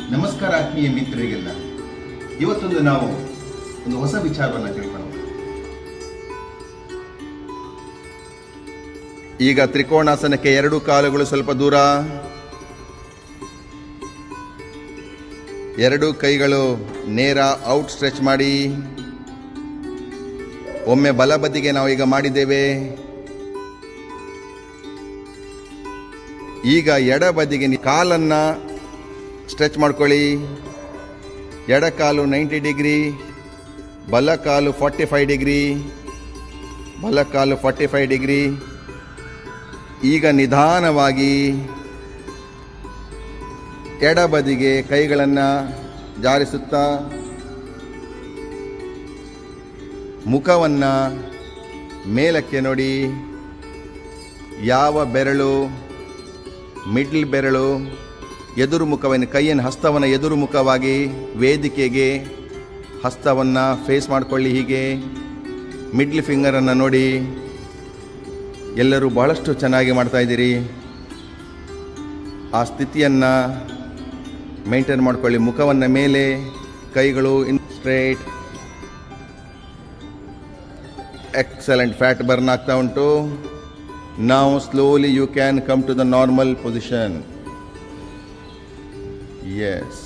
ನಮಸ್ಕಾರ ಆತ್ಮೀಯ ಮಿತ್ರರಿಗೆಲ್ಲ ಇವತ್ತೊಂದು ನಾವು ಒಂದು ಹೊಸ ವಿಚಾರವನ್ನು ತಿಳ್ಕೊಳ್ಳೋಣ ಈಗ ತ್ರಿಕೋಣಾಸನಕ್ಕೆ ಎರಡು ಕಾಲುಗಳು ಸ್ವಲ್ಪ ದೂರ ಎರಡು ಕೈಗಳು ನೇರ ಔಟ್ ಸ್ಟ್ರೆಚ್ ಮಾಡಿ ಒಮ್ಮೆ ಬಲಬದಿಗೆ ನಾವು ಈಗ ಮಾಡಿದ್ದೇವೆ ಈಗ ಎಡಬದಿಗೆ ನಿ- ಕಾಲನ್ನ ಸ್ಟ್ರೆಚ್ ಮಾಡ್ಕೊಳ್ಳಿ ಎಡ ಕಾಲು ನೈಂಟಿ ಡಿಗ್ರಿ ಬಲ ಕಾಲು ಫಾರ್ಟಿ ಫೈವ್ ಡಿಗ್ರಿ ಬಲ ಕಾಲು ಫಾರ್ಟಿ ಫೈವ್ ಡಿಗ್ರಿ ಈಗ ನಿಧಾನವಾಗಿ ಎಡಬದಿಗೆ ಕೈಗಳನ್ನು ಜಾರಿಸುತ್ತಾ ಮುಖವನ್ನು ಮೇಲಕ್ಕೆ ನೋಡಿ ಯಾವ ಬೆರಳು ಮಿಡ್ಲ್ ಬೆರಳು ಎದುರು ಮುಖವನ್ನು ಕೈಯನ್ನು ಹಸ್ತವನ್ನು ಎದುರು ಮುಖವಾಗಿ ವೇದಿಕೆಗೆ ಹಸ್ತವನ್ನು ಫೇಸ್ ಮಾಡಿಕೊಳ್ಳಿ ಹೀಗೆ ಮಿಡ್ಲ್ ಫಿಂಗರನ್ನು ನೋಡಿ ಎಲ್ಲರೂ ಬಹಳಷ್ಟು ಚೆನ್ನಾಗಿ ಮಾಡ್ತಾ ಇದ್ದೀರಿ ಆ ಸ್ಥಿತಿಯನ್ನು ಮೇಂಟೈನ್ ಮಾಡ್ಕೊಳ್ಳಿ ಮುಖವನ್ನು ಮೇಲೆ ಕೈಗಳು in straight excellent fat burn ಆಗ್ತಾ ಉಂಟು ನಾವು slowly you can come to the normal position ಎಸ್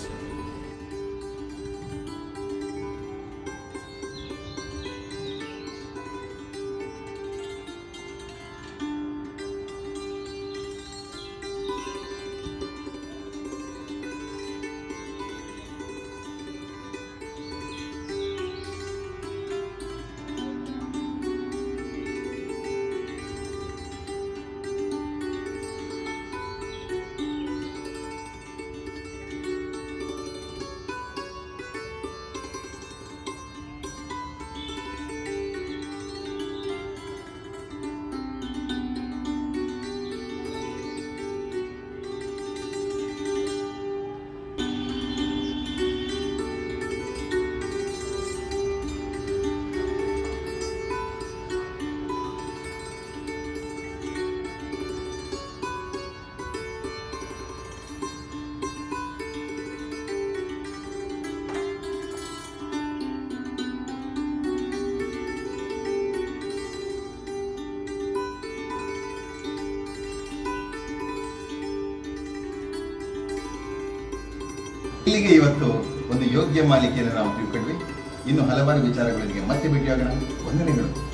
ಇಲ್ಲಿಗೆ ಇವತ್ತು ಒಂದು ಯೋಗ್ಯ ಮಾಲಿಕೆಯನ್ನು ನಾವು ತಿಳ್ಕೊಂಡ್ವಿ ಇನ್ನು ಹಲವಾರು ವಿಚಾರಗಳೊಂದಿಗೆ ಮತ್ತೆ ಭೇಟಿಯಾಗೋಣ ವಂದನೆಗಳು